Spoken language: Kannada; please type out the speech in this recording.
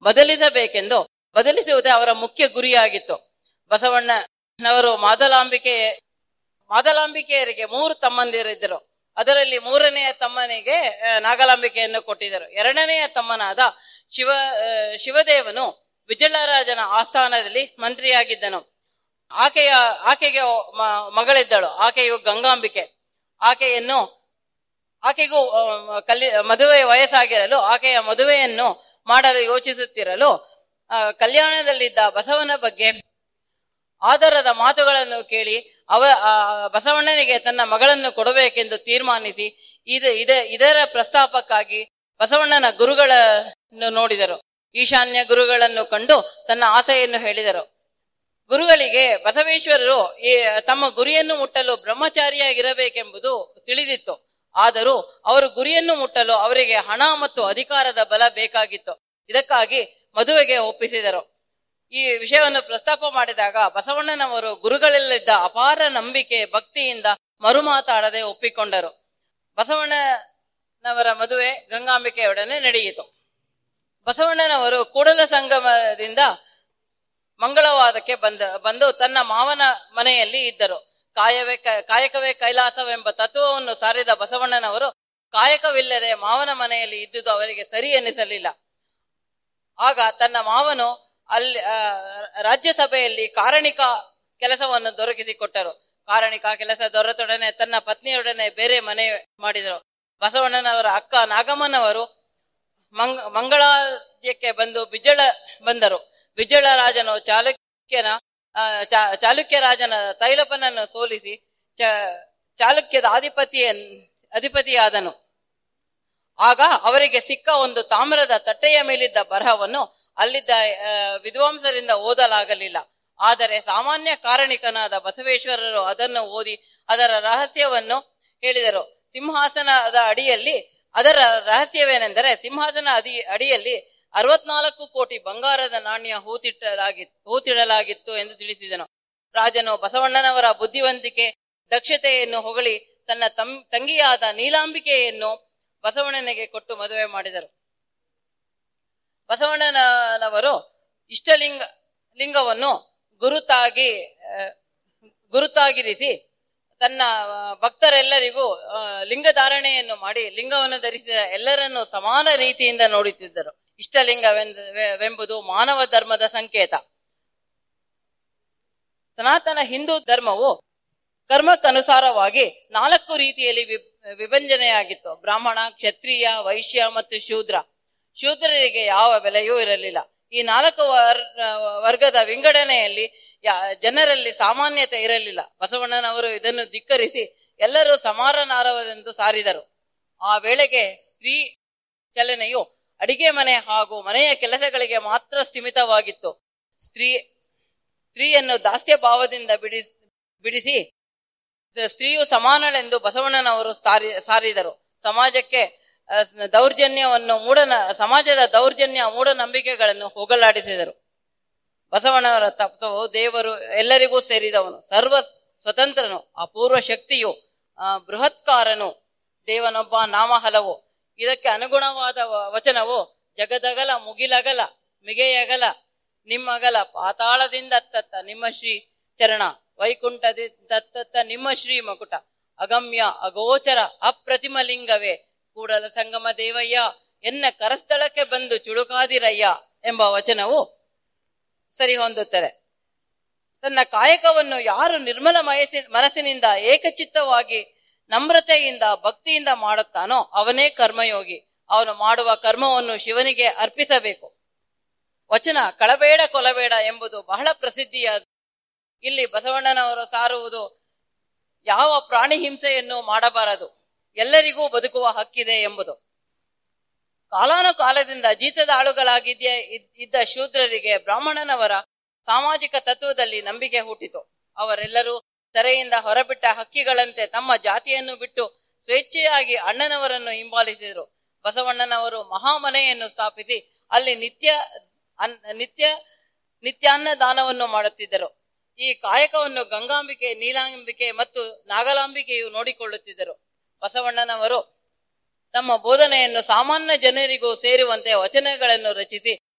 ಬದಲಿಸಬೇಕೆಂದು ಬದಲಿಸುವುದೇ ಅವರ ಮುಖ್ಯ ಗುರಿಯಾಗಿತ್ತು ಬಸವಣ್ಣನವರು ಮಾದಲಾಂಬಿಕೆ ಮಾದಲಾಂಬಿಕೆಯರಿಗೆ ಮೂರು ತಮ್ಮಂದಿರಿದ್ದರು ಅದರಲ್ಲಿ ಮೂರನೆಯ ತಮ್ಮನಿಗೆ ಆ, ನಾಗಲಾಂಬಿಕೆಯನ್ನು ಕೊಟ್ಟಿದ್ದರು ಎರಡನೆಯ ತಮ್ಮನಾದ ಶಿವ ಆ, ಶಿವದೇವನು ವಿಜಯರಾಜನ ಆಸ್ಥಾನದಲ್ಲಿ ಮಂತ್ರಿಯಾಗಿದ್ದನು ಆಕೆಯ ಆಕೆಗೆ ಮ- ಮಗಳಿದ್ದಳು ಆಕೆಯು ಗಂಗಾಂಬಿಕೆ ಆಕೆಯನ್ನು ಆಕೆಗೂ ಆ, ಕಲಿ ಮದುವೆ ವಯಸ್ಸಾಗಿರಲು ಆಕೆಯ ಮದುವೆಯನ್ನು ಮಾಡಲು ಯೋಚಿಸುತ್ತಿರಲು ಆ, ಕಲ್ಯಾಣದಲ್ಲಿದ್ದ ಬಸವನ ಬಗ್ಗೆ ಆದರದ ಮಾತುಗಳನ್ನು ಕೇಳಿ ಅವ ಆ, ಬಸವಣ್ಣನಿಗೆ ತನ್ನ ಮಗಳನ್ನು ಕೊಡಬೇಕೆಂದು ತೀರ್ಮಾನಿಸಿ ಇದು ಇದ ಇದರ ಪ್ರಸ್ತಾಪಕ್ಕಾಗಿ ಬಸವಣ್ಣನ ಗುರುಗಳನ್ನು ನೋಡಿದರು ಈಶಾನ್ಯ ಗುರುಗಳನ್ನು ಕಂಡು ತನ್ನ ಆಸೆಯನ್ನು ಹೇಳಿದರು ಗುರುಗಳಿಗೆ ಬಸವೇಶ್ವರರು ಈ ತಮ್ಮ ಗುರಿಯನ್ನು ಮುಟ್ಟಲು ಬ್ರಹ್ಮಚಾರಿಯಾಗಿರಬೇಕೆಂಬುದು ತಿಳಿದಿತ್ತು ಆದರೂ ಅವರು ಗುರಿಯನ್ನು ಮುಟ್ಟಲು ಅವರಿಗೆ ಹಣ ಮತ್ತು ಅಧಿಕಾರದ ಬಲ ಬೇಕಾಗಿತ್ತು ಇದಕ್ಕಾಗಿ ಮದುವೆಗೆ ಒಪ್ಪಿಸಿದರು ಈ ವಿಷಯವನ್ನು ಪ್ರಸ್ತಾಪ ಮಾಡಿದಾಗ ಬಸವಣ್ಣನವರು ಗುರುಗಳಲ್ಲಿದ್ದ ಅಪಾರ ನಂಬಿಕೆ ಭಕ್ತಿಯಿಂದ ಮರುಮಾತಾಡದೆ ಒಪ್ಪಿಕೊಂಡರು ಬಸವಣ್ಣನವರ ಮದುವೆ ಗಂಗಾಂಬಿಕೆಯೊಡನೆ ನಡೆಯಿತು ಬಸವಣ್ಣನವರು ಕೂಡಲ ಸಂಗಮದಿಂದ ಮಂಗಳವಾದಕ್ಕೆ ಬಂದ ಬಂದು ತನ್ನ ಮಾವನ ಮನೆಯಲ್ಲಿ ಇದ್ದರು ಕಾಯವೇ ಕ- ಕಾಯಕವೇ ಕೈಲಾಸವೆಂಬ ತತ್ವವನ್ನು ಸಾರಿದ ಬಸವಣ್ಣನವರು ಕಾಯಕವಿಲ್ಲದೆ ಮಾವನ ಮನೆಯಲ್ಲಿ ಇದ್ದುದು ಅವರಿಗೆ ಸರಿ ಎನಿಸಲಿಲ್ಲ ಆಗ ತನ್ನ ಮಾವನು ಅಲ್ಲಿ ಆ, ರಾಜ್ಯಸಭೆಯಲ್ಲಿ ಕಾರಣಿಕ ಕೆಲಸವನ್ನು ದೊರಕಿಸಿಕೊಟ್ಟರು ಕಾರಣಿಕ ಕೆಲಸ ದೊರೆತೊಡನೆ ತನ್ನ ಪತ್ನಿಯೊಡನೆ ಬೇರೆ ಮನೆ ಮಾಡಿದರು ಬಸವಣ್ಣನವರ ಅಕ್ಕ ನಾಗಮ್ಮನವರು ಮಂಗ ಮಂಗಳಾದ್ಯಕ್ಕೆ ಬಂದು ಬಿಜ್ಜಳ ಬಂದರು ಬಿಜ್ಜಳ ರಾಜನು ಚಾಲುಕ್ಯನ ಆ, ಚಾ- ಚಾಲುಕ್ಯ ರಾಜನ ತೈಲಪನನ್ನು ಸೋಲಿಸಿ ಚ ಚಾಲುಕ್ಯದ ಅಧಿಪತಿಯನ್ ಅಧಿಪತಿಯಾದನು ಆಗ ಅವರಿಗೆ ಸಿಕ್ಕ ಒಂದು ತಾಮ್ರದ ತಟ್ಟೆಯ ಮೇಲಿದ್ದ ಬರಹವನ್ನು ಅಲ್ಲಿದ್ದ ಆ, ವಿದ್ವಾಂಸರಿಂದ ಓದಲಾಗಲಿಲ್ಲ ಆದರೆ ಸಾಮಾನ್ಯ ಕಾರಣಿಕನಾದ ಬಸವೇಶ್ವರರು ಅದನ್ನು ಓದಿ ಅದರ ರಹಸ್ಯವನ್ನು ಹೇಳಿದರು ಸಿಂಹಾಸನದ ಅಡಿಯಲ್ಲಿ ಅದರ ರಹಸ್ಯವೇನೆಂದರೆ ಸಿಂಹಾಸನ ಅಡಿ ಅಡಿಯಲ್ಲಿ ಅರವತ್ನಾಲ್ಕು ಕೋಟಿ ಬಂಗಾರದ ನಾಣ್ಯ ಹೂತಿಟ್ಟಲಾಗಿತ್ತು ಹೂತಿಡಲಾಗಿತ್ತು ಎಂದು ತಿಳಿಸಿದನು ರಾಜನು ಬಸವಣ್ಣನವರ ಬುದ್ಧಿವಂತಿಕೆ ದಕ್ಷತೆಯನ್ನು ಹೊಗಳಿ ತನ್ನ ತಂ ತಂಗಿಯಾದ ನೀಲಾಂಬಿಕೆಯನ್ನು ಬಸವಣ್ಣನಿಗೆ ಕೊಟ್ಟು ಮದುವೆ ಮಾಡಿದರು ಬಸವಣ್ಣನವರು ಇಷ್ಟಲಿಂಗ ಲಿಂಗವನ್ನು ಗುರುತಾಗಿ ಆ, ಗುರುತಾಗಿರಿಸಿ ತನ್ನ ಆ, ಭಕ್ತರೆಲ್ಲರಿಗೂ ಆ, ಲಿಂಗಧಾರಣೆಯನ್ನು ಮಾಡಿ ಲಿಂಗವನ್ನು ಧರಿಸಿದ ಎಲ್ಲರನ್ನು ಸಮಾನ ರೀತಿಯಿಂದ ನೋಡುತ್ತಿದ್ದರು ಇಷ್ಟಲಿಂಗವೆಂದು ವೆಂಬುದು ಮಾನವ ಧರ್ಮದ ಸಂಕೇತ ಸನಾತನ ಹಿಂದೂ ಧರ್ಮವು ಕರ್ಮಕ್ಕನುಸಾರವಾಗಿ ನಾಲ್ಕು ರೀತಿಯಲ್ಲಿ ವಿ- ವಿಭಜನೆಯಾಗಿತ್ತು ಬ್ರಾಹ್ಮಣ ಕ್ಷತ್ರಿಯ ವೈಶ್ಯ ಮತ್ತು ಶೂದ್ರ ಶೂದ್ರರಿಗೆ ಯಾವ ಬೆಲೆಯೂ ಇರಲಿಲ್ಲ ಈ ನಾಲ್ಕು ವರ್ ವರ್ಗದ ವಿಂಗಡಣೆಯಲ್ಲಿ ಯಾ- ಜನರಲ್ಲಿ ಸಾಮಾನ್ಯತೆ ಇರಲಿಲ್ಲ ಬಸವಣ್ಣನವರು ಇದನ್ನು ಧಿಕ್ಕರಿಸಿ ಎಲ್ಲರೂ ಸಮಾನನಾರವರೆಂದು ಸಾರಿದರು ಆ ವೇಳೆಗೆ ಸ್ತ್ರೀ ಚಲನೆಯು ಅಡಿಗೆ ಮನೆ ಹಾಗೂ ಮನೆಯ ಕೆಲಸಗಳಿಗೆ ಮಾತ್ರ ಸ್ಥಿಮಿತವಾಗಿತ್ತು ಸ್ತ್ರೀ ಸ್ತ್ರೀಯನ್ನು ದಾಸ್ಯ ಭಾವದಿಂದ ಬಿಡಿಸ್ ಬಿಡಿಸಿ ಸ್ತ್ರೀಯು ಸಮಾನಳೆಂದು ಬಸವಣ್ಣನವರು ಸಾರಿ ಸಾರಿದರು ಸಮಾಜಕ್ಕೆ ಆ, ದೌರ್ಜನ್ಯವನ್ನು ಮೂಢನ ಸಮಾಜದ ದೌರ್ಜನ್ಯ ಮೂಢನಂಬಿಕೆಗಳನ್ನು ಹೋಗಲಾಡಿಸಿದರು ಬಸವಣ್ಣವರ ತತ್ವವು ದೇವರು ಎಲ್ಲರಿಗೂ ಸೇರಿದವನು ಸರ್ವ ಸ್ವತಂತ್ರನು ಅಪೂರ್ವ ಶಕ್ತಿಯು ಆ, ಬೃಹತ್ಕಾರನು ದೇವನೊಬ್ಬ ನಾಮ ಹಲವು ಇದಕ್ಕೆ ಅನುಗುಣವಾದ ವ- ವಚನವು ಜಗದಗಲ ಮುಗಿಲಗಲ ಮಿಗೆಯಗಲ ನಿಮ್ಮಗಲ ಪಾತಾಳದಿಂದ ತತ್ತ ನಿಮ್ಮ ಶ್ರೀ ಚರಣ ವೈಕುಂಠದಿ ತತ್ತತ್ತ ನಿಮ್ಮ ಶ್ರೀ ಮಕುಟ ಅಗಮ್ಯ ಅಗೋಚರ ಅಪ್ರತಿಮ ಲಿಂಗವೇ ಕೂಡಲ ಸಂಗಮ ದೇವಯ್ಯ ಎನ್ನ ಕರಸ್ಥಳಕ್ಕೆ ಬಂದು ಚುಳುಕಾದಿರಯ್ಯ ಎಂಬ ವಚನವು ಸರಿ ಹೊಂದುತ್ತದೆ ತನ್ನ ಕಾಯಕವನ್ನು ಯಾರು ನಿರ್ಮಲ ಮಯಸ್ಸಿ ಮನಸ್ಸಿನಿಂದ ಏಕಚಿತ್ತವಾಗಿ ನಮ್ರತೆಯಿಂದ ಭಕ್ತಿಯಿಂದ ಮಾಡುತ್ತಾನೋ ಅವನೇ ಕರ್ಮಯೋಗಿ ಅವನು ಮಾಡುವ ಕರ್ಮವನ್ನು ಶಿವನಿಗೆ ಅರ್ಪಿಸಬೇಕು ವಚನ ಕಳಬೇಡ ಕೊಲಬೇಡ ಎಂಬುದು ಬಹಳ ಪ್ರಸಿದ್ಧಿಯಾದ ಇಲ್ಲಿ ಬಸವಣ್ಣನವರು ಸಾರುವುದು ಯಾವ ಪ್ರಾಣಿ ಹಿಂಸೆಯನ್ನು ಮಾಡಬಾರದು ಎಲ್ಲರಿಗೂ ಬದುಕುವ ಹಕ್ಕಿದೆ ಎಂಬುದು ಕಾಲಾನುಕಾಲದಿಂದ ಜೀತದಾಳುಗಳಾಗಿದ್ದ ಇದ್ದ ಶೂದ್ರರಿಗೆ ಬ್ರಾಹ್ಮಣನವರ ಸಾಮಾಜಿಕ ತತ್ವದಲ್ಲಿ ನಂಬಿಕೆ ಹುಟ್ಟಿತು ಅವರೆಲ್ಲರೂ ಸೆರೆಯಿಂದ ಹೊರಬಿಟ್ಟ ಹಕ್ಕಿಗಳಂತೆ ತಮ್ಮ ಜಾತಿಯನ್ನು ಬಿಟ್ಟು ಸ್ವೇಚ್ಛೆಯಾಗಿ ಅಣ್ಣನವರನ್ನು ಹಿಂಬಾಲಿಸಿದರು ಬಸವಣ್ಣನವರು ಮಹಾಮನೆಯನ್ನು ಸ್ಥಾಪಿಸಿ ಅಲ್ಲಿ ನಿತ್ಯ ಅನ್ ನಿತ್ಯ ನಿತ್ಯಾನ್ನ ದಾನವನ್ನು ಮಾಡುತ್ತಿದ್ದರು ಈ ಕಾಯಕವನ್ನು ಗಂಗಾಂಬಿಕೆ ನೀಲಾಂಬಿಕೆ ಮತ್ತು ನಾಗಲಾಂಬಿಕೆಯು ನೋಡಿಕೊಳ್ಳುತ್ತಿದ್ದರು ಬಸವಣ್ಣನವರು ತಮ್ಮ ಬೋಧನೆಯನ್ನು ಸಾಮಾನ್ಯ ಜನರಿಗೂ ಸೇರುವಂತೆ ವಚನಗಳನ್ನು ರಚಿಸಿ